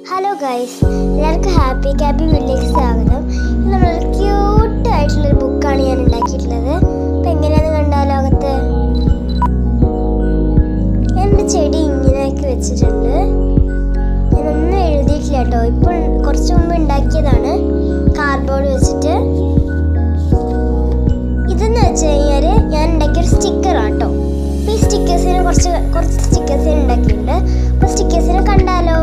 hello guys എല്ലാവർക്കും happy cappy വീട്ടിലേക്ക് സ്വാഗതം ഇന്ന് നമ്മളൊരു ക്യൂട്ട് ആയിട്ടുള്ളൊരു ബുക്കാണ് ഞാൻ ഉണ്ടാക്കിയിട്ടുള്ളത് അപ്പം എങ്ങനെയാന്ന് കണ്ടാ ലോകത്ത് എൻ്റെ ചെടി ഇങ്ങനെയാക്കി വെച്ചിട്ടുണ്ട് ഞാനൊന്നും എഴുതിയിട്ടില്ല കേട്ടോ ഇപ്പോൾ കുറച്ച് മുമ്പ് ഉണ്ടാക്കിയതാണ് കാർഡ്ബോർഡ് വെച്ചിട്ട് ഇതെന്ന് വെച്ച് കഴിഞ്ഞാൽ ഞാൻ ഉണ്ടാക്കിയൊരു സ്റ്റിക്കറാണ് കേട്ടോ അപ്പോൾ ഈ സ്റ്റിക്കേഴ്സിനെ കുറച്ച് കുറച്ച് സ്റ്റിക്കേഴ്സ് ഞാൻ ഉണ്ടാക്കിയിട്ടുണ്ട് അപ്പോൾ സ്റ്റിക്കേഴ്സിനെ കണ്ടാലോ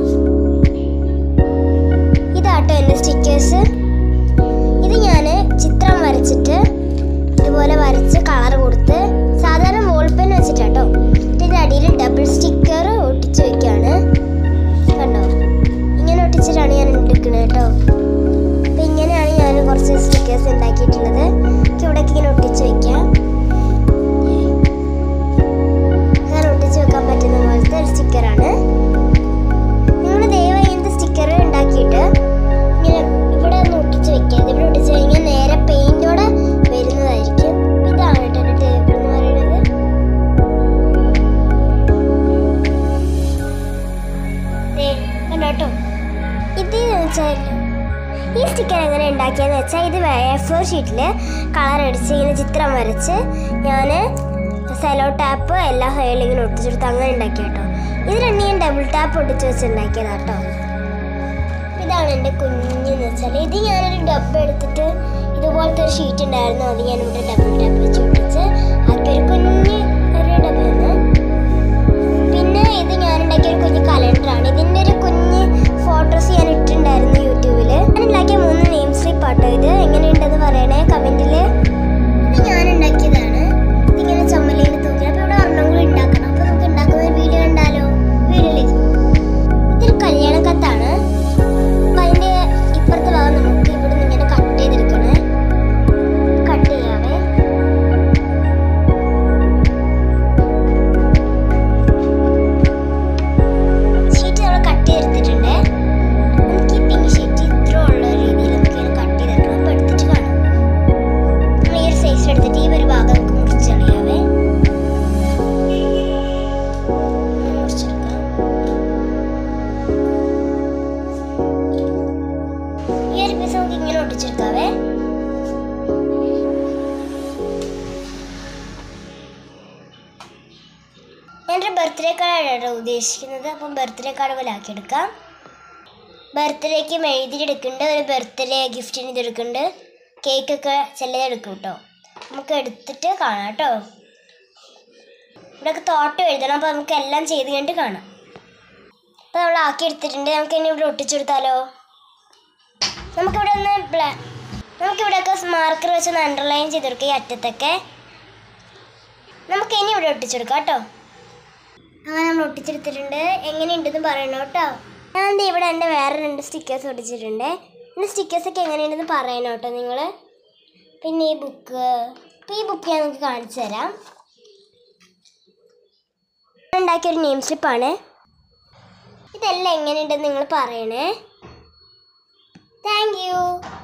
ഇതാട്ടോ എൻ്റെ സ്റ്റിക്കേഴ്സ് ഇത് ഞാൻ ചിത്രം വരച്ചിട്ട് ഇതുപോലെ വരച്ച് കളർ കൊടുത്ത് സാധാരണ വോൾ പെൻ വെച്ചിട്ടാട്ടോ ഇതിൻ്റെ അടിയിൽ ഡബിൾ സ്റ്റിക്കർ ഒട്ടിച്ച് വെക്കുകയാണ് കണ്ടോ ഇങ്ങനെ ഒട്ടിച്ചിട്ടാണ് ഞാൻ എടുക്കുന്നത് കേട്ടോ അപ്പം ഇങ്ങനെയാണ് ഞാൻ കുറച്ച് സ്റ്റിക്കേഴ്സ് ഉണ്ടാക്കിയിട്ടുള്ളത് എനിക്ക് ഇവിടേക്ക് ഇങ്ങനെ ഒട്ടിച്ച് വെക്കാം അങ്ങനെ ഒട്ടിച്ച് വെക്കാൻ പറ്റുന്ന പോലത്തെ ഒരു സ്റ്റിക്കറാണ് നിങ്ങൾ ദയവായി ഇങ്ങനത്തെ സ്റ്റിക്കർ ഉണ്ടാക്കിയിട്ട് ഇങ്ങനെ ഇവിടെ ഒന്ന് ഒട്ടിച്ച് വെക്കരുത് ഇവിടെ ഒട്ടിച്ച് കഴിഞ്ഞാൽ നേരെ പെയിന്റോടെ വരുന്നതായിരിക്കും ഇതാണ് കേട്ടോ എൻ്റെ ടേബിൾ എന്ന് പറയുന്നത് ദേ, കണ്ടോ കേട്ടോ ഇത് വെച്ചാൽ ഈ സ്റ്റിക്കർ എങ്ങനെ ഉണ്ടാക്കിയെന്ന് വെച്ചാൽ ഇത് ഫോർ ഷീറ്റിൽ കളർ അടിച്ച് ഇങ്ങനെ ചിത്രം വരച്ച് ഞാൻ സെലോ ടാപ്പ് എല്ലാ സൈഡിലും ഇങ്ങനെ ഒട്ടിച്ചെടുത്ത് അങ്ങനെ ഉണ്ടാക്കി കേട്ടോ ഇത് രണ്ട് ഞാൻ ഡബിൾ ടാപ്പ് ഒട്ടിച്ച് വെച്ച് ഉണ്ടാക്കിയതാ കേട്ടോ ഇതാണ് എൻ്റെ കുഞ്ഞെന്ന് വെച്ചാൽ ഇത് ഞാനൊരു ഡബ്ബ എടുത്തിട്ട് ഇതുപോലത്തെ ഒരു ഷീറ്റ് ഉണ്ടായിരുന്നു അത് ഞാനിവിടെ ഡബിൾ ടാപ്പ് വെച്ച് ഒട്ടിച്ച് ആക്കിയൊരു കുഞ്ഞ് ഒരു ഡബ്ബയാണ് പിന്നെ ഇത് ഞാൻ ഉണ്ടാക്കിയ ഒരു കുഞ്ഞ് കലണ്ടറാണ് ഇതിൻ്റെ ഒരു കുഞ്ഞ് ഫോട്ടോസ് ഞാൻ ഇട്ടിട്ടുണ്ടായിരുന്നു യൂട്യൂബിൽ ഞാൻ ഉണ്ടാക്കിയ മൂന്ന് നെയിം സ്ലിപ്പ് ആട്ടോ ഇത് എങ്ങനെയുണ്ടെന്ന് പറയണേ കമൻറ്റിൽ ഇത് ഞാൻ ഉണ്ടാക്കിയതാണ് ഇതിങ്ങനെ ചമ്മലയിൽ തൂക്കി അപ്പോൾ ഇവിടെ ഒരെണ്ണം കൂടി ഉണ്ടാക്കണം അപ്പോൾ നമുക്ക് ഉണ്ടാക്കുന്ന ഒരു വീഡിയോ കണ്ടാലോ വീഡിയോയിലേക്ക് ഇതൊരു കല്യാണ കത്താണ് അപ്പോൾ അതിൻ്റെ ഇപ്പുറത്തെ ഭാഗം നമുക്ക് ഇവിടെ നിന്ന് ഇങ്ങനെ കട്ട് ചെയ്തെടുക്കണേ കട്ട് ചെയ്യാവേ ഷീറ്റ് നമ്മൾ കട്ട് ചെയ്തെടുത്തിട്ടുണ്ട് നമുക്ക് ഈ പിങ്ക് ഷീറ്റ് ഇത്ര ഉള്ള രീതിയിൽ നമുക്ക് ഇങ്ങനെ കട്ട് ചെയ്തെടുക്കണം അപ്പോൾ എടുത്തിട്ട് കാണാം നമ്മൾ ഈ ഒരു സൈസ് എടുത്തിട്ട് ഈ ഒരു ഭാഗം നമുക്ക് മുറിച്ച് കളയാവേ ഇങ്ങനെ മുറിച്ചെടുക്കാം ഈ ഒരു പീസ് നമുക്ക് ഇങ്ങനെ ഒട്ടിച്ചെടുക്കാവേ ഞാനൊരു ബർത്ത്ഡേ കാർഡാണ് ഉദ്ദേശിക്കുന്നത് അപ്പം ബർത്ത്ഡേ കാർഡ് പോലെ ആക്കിയെടുക്കാം ബർത്ത്ഡേക്ക് മെഴുതിരി എടുക്കുന്നുണ്ട് ഒരു ബർത്ത്ഡേ ഗിഫ്റ്റിന് ഇത് എടുക്കുന്നുണ്ട് കേക്കൊക്കെ ചിലത് എടുക്കും കേട്ടോ നമുക്ക് എടുത്തിട്ട് കാണാം കേട്ടോ ഇവിടെയൊക്കെ തോട്ടം എഴുതണം അപ്പോൾ നമുക്ക് എല്ലാം ചെയ്ത് കഴിഞ്ഞിട്ട് കാണാം അപ്പോൾ നമ്മൾ ആക്കി എടുത്തിട്ടുണ്ട് നമുക്ക് ഇനി ഇവിടെ ഒട്ടിച്ചെടുത്താലോ നമുക്കിവിടെ ഒന്ന് ബ്ലാ നമുക്കിവിടെയൊക്കെ മാർക്കർ വെച്ച് ഒന്ന് അണ്ടർലൈൻ ചെയ്തെടുക്കാം ഈ അറ്റത്തൊക്കെ നമുക്ക് ഇനി ഇവിടെ ഒട്ടിച്ചെടുക്കാം കേട്ടോ അങ്ങനെ നമ്മൾ ഒട്ടിച്ചെടുത്തിട്ടുണ്ട് എങ്ങനെയുണ്ടെന്ന് പറയണം കേട്ടോ ഞാൻ ദേ ഇവിടെ എൻ്റെ വേറെ രണ്ട് സ്റ്റിക്കേഴ്സ് ഒട്ടിച്ചിട്ടുണ്ട് എൻ്റെ സ്റ്റിക്കേഴ്സൊക്കെ എങ്ങനെയുണ്ടെന്ന് പറയണം കേട്ടോ നിങ്ങൾ പിന്നെ ഈ ബുക്ക് അപ്പോൾ ഈ ബുക്ക് ഞാൻ നിങ്ങൾക്ക് കാണിച്ചു തരാം ഞാൻ ഉണ്ടാക്കിയ ഒരു നെയിം സ്ലിപ്പാണ് ഇതെല്ലാം എങ്ങനെയുണ്ടെന്ന് നിങ്ങൾ പറയണേ താങ്ക് യു